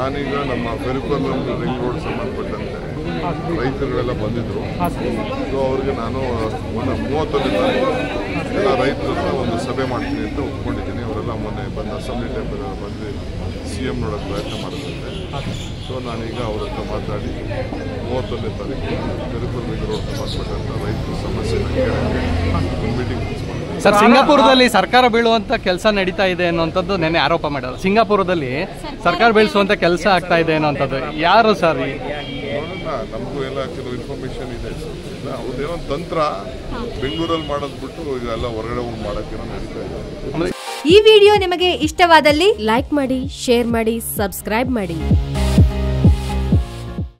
ನಾನೀಗ ನಮ್ಮ ಫೆರಿಕಲ್ ring road ಸಂಬಂಧಪಟ್ಟಂತೆ ರೈತರುಗಳೆಲ್ಲ ಬಂದಿದ್ರು ಸೊ ಅವ್ರಿಗೆ ನಾನು ಮೊನ್ನೆ ಮೂವತ್ತೊಂದನೇ ತಾರೀಕು ಎಲ್ಲ ರೈತರ ಹತ್ರ ಒಂದು ಸಭೆ ಮಾಡ್ತೀನಿ ಅಂತ ಒಪ್ಕೊಂಡಿದ್ದೀನಿ ಅವರೆಲ್ಲ ಮೊನ್ನೆ ಬಂದು ಅಸೆಂಬ್ಲಿ ಟೈಮ್ ಬಂದು ಸಿ ಎಂ ನೋಡೋಕ್ಕೆ ಪ್ರಯತ್ನ ಮಾಡಿದಂತೆ ಸೊ ನಾನೀಗ ಅವ್ರ ಹತ್ರ ಮಾತಾಡಿ ಮೂವತ್ತೊಂದನೇ ತಾರೀಕು ಫೆರಿಕಲ್ ರಿಂಗ್ ರೋಡ್ ಸಂಬಂಧಪಟ್ಟಂಥ ರೈತರ ಸಮಸ್ಯೆನ ಕೇಳೋಕ್ಕೆ ಮೀಟಿಂಗ್ ಫಿಕ್ಸ್ ಮಾಡಿದ್ದೀನಿ ಸರ್ ಸಿಂಗಾಪುರದಲ್ಲಿ ಸರ್ಕಾರ ಬೀಳುವಂತ ಕೆಲಸ ನಡೀತಾ ಇದೆ ಅನ್ನುವಂಥದ್ದು ನೆನೆ ಆರೋಪ ಮಾಡೋದು ಸಿಂಗಾಪುರದಲ್ಲಿ ಸರ್ಕಾರ ಬೀಳಿಸುವಂತ ಕೆಲಸ ಆಗ್ತಾ ಇದೆ ಅನ್ನುವಂಥದ್ದು ಯಾರು ಸರ್ ಈ- ನೋಡೋಣ ನಮಗೂ ಎಲ್ಲ ಕೆಲವು ಇನ್ಫಾರ್ಮೇಶನ್ ಇದೆ ಇಲ್ಲ ಅವ್ರದ್ದೇನೋ ಒಂದು ತಂತ್ರ ಬೆಂಗಳೂರಲ್ಲಿ ಮಾಡೋದು ಬಿಟ್ಟು ಈಗ ಎಲ್ಲ ಹೊರಗಡೆ ಹೋಗಿ ಮಾಡೋಕ್ಕೇನೋ ನಡೀತಾ ಇದೆ ಈ ವಿಡಿಯೋ ನಿಮಗೆ ಇಷ್ಟವಾದಲ್ಲಿ ಲೈಕ್ ಮಾಡಿ ಶೇರ್ ಮಾಡಿ ಸಬ್ಸ್ಕ್ರೈಬ್ ಮಾಡಿ